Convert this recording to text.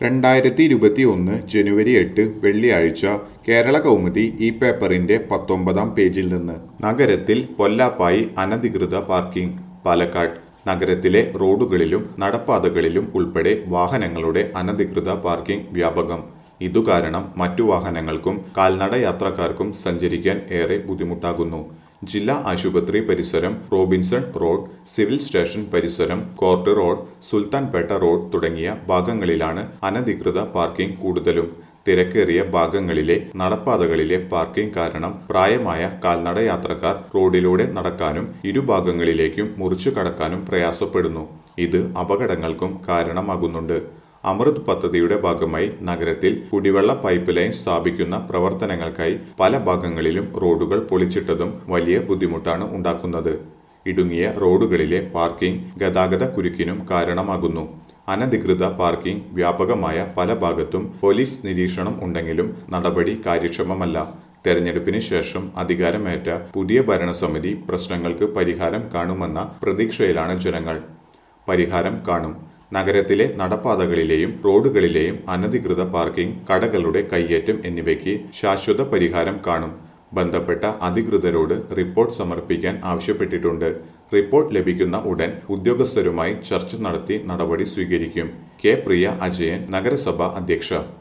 രണ്ടായിരത്തി ഇരുപത്തി ഒന്ന് ജനുവരി എട്ട് വെള്ളിയാഴ്ച കേരള കൗമുദി ഈ പേപ്പറിന്റെ പത്തൊമ്പതാം പേജിൽ നിന്ന് നഗരത്തിൽ പൊല്ലാപ്പായി അനധികൃത പാർക്കിംഗ് പാലക്കാട് നഗരത്തിലെ റോഡുകളിലും നടപ്പാതകളിലും ഉൾപ്പെടെ വാഹനങ്ങളുടെ അനധികൃത പാർക്കിംഗ് വ്യാപകം ഇതുകാരണം മറ്റു വാഹനങ്ങൾക്കും കാൽനട യാത്രക്കാർക്കും സഞ്ചരിക്കാൻ ഏറെ ബുദ്ധിമുട്ടാകുന്നു ജില്ലാ ആശുപത്രി പരിസരം റോബിൻസൺ റോഡ് സിവിൽ സ്റ്റേഷൻ പരിസരം കോർട്ട് റോഡ് സുൽത്താൻപേട്ട റോഡ് തുടങ്ങിയ ഭാഗങ്ങളിലാണ് അനധികൃത പാർക്കിംഗ് കൂടുതലും തിരക്കേറിയ ഭാഗങ്ങളിലെ നടപ്പാതകളിലെ പാർക്കിംഗ് കാരണം പ്രായമായ കാൽനട യാത്രക്കാർ റോഡിലൂടെ നടക്കാനും ഇരുഭാഗങ്ങളിലേക്കും മുറിച്ചു കടക്കാനും പ്രയാസപ്പെടുന്നു ഇത് അപകടങ്ങൾക്കും കാരണമാകുന്നുണ്ട് അമൃത് പദ്ധതിയുടെ ഭാഗമായി നഗരത്തിൽ കുടിവെള്ള പൈപ്പ് ലൈൻ സ്ഥാപിക്കുന്ന പ്രവർത്തനങ്ങൾക്കായി പല ഭാഗങ്ങളിലും റോഡുകൾ പൊളിച്ചിട്ടതും വലിയ ബുദ്ധിമുട്ടാണ് ഉണ്ടാക്കുന്നത് ഇടുങ്ങിയ റോഡുകളിലെ പാർക്കിംഗ് ഗതാഗത കുരുക്കിനും കാരണമാകുന്നു അനധികൃത പാർക്കിംഗ് വ്യാപകമായ പല ഭാഗത്തും പോലീസ് നിരീക്ഷണം ഉണ്ടെങ്കിലും നടപടി കാര്യക്ഷമമല്ല തെരഞ്ഞെടുപ്പിന് ശേഷം അധികാരമേറ്റ പുതിയ ഭരണസമിതി പ്രശ്നങ്ങൾക്ക് പരിഹാരം കാണുമെന്ന പ്രതീക്ഷയിലാണ് ജനങ്ങൾ പരിഹാരം കാണും നഗരത്തിലെ നടപ്പാതകളിലെയും റോഡുകളിലെയും അനധികൃത പാർക്കിംഗ് കടകളുടെ കയ്യേറ്റം എന്നിവയ്ക്ക് ശാശ്വത പരിഹാരം കാണും ബന്ധപ്പെട്ട അധികൃതരോട് റിപ്പോർട്ട് സമർപ്പിക്കാൻ ആവശ്യപ്പെട്ടിട്ടുണ്ട് റിപ്പോർട്ട് ലഭിക്കുന്ന ഉടൻ ഉദ്യോഗസ്ഥരുമായി ചർച്ച നടത്തി നടപടി സ്വീകരിക്കും കെ പ്രിയ അജയൻ നഗരസഭ അധ്യക്ഷ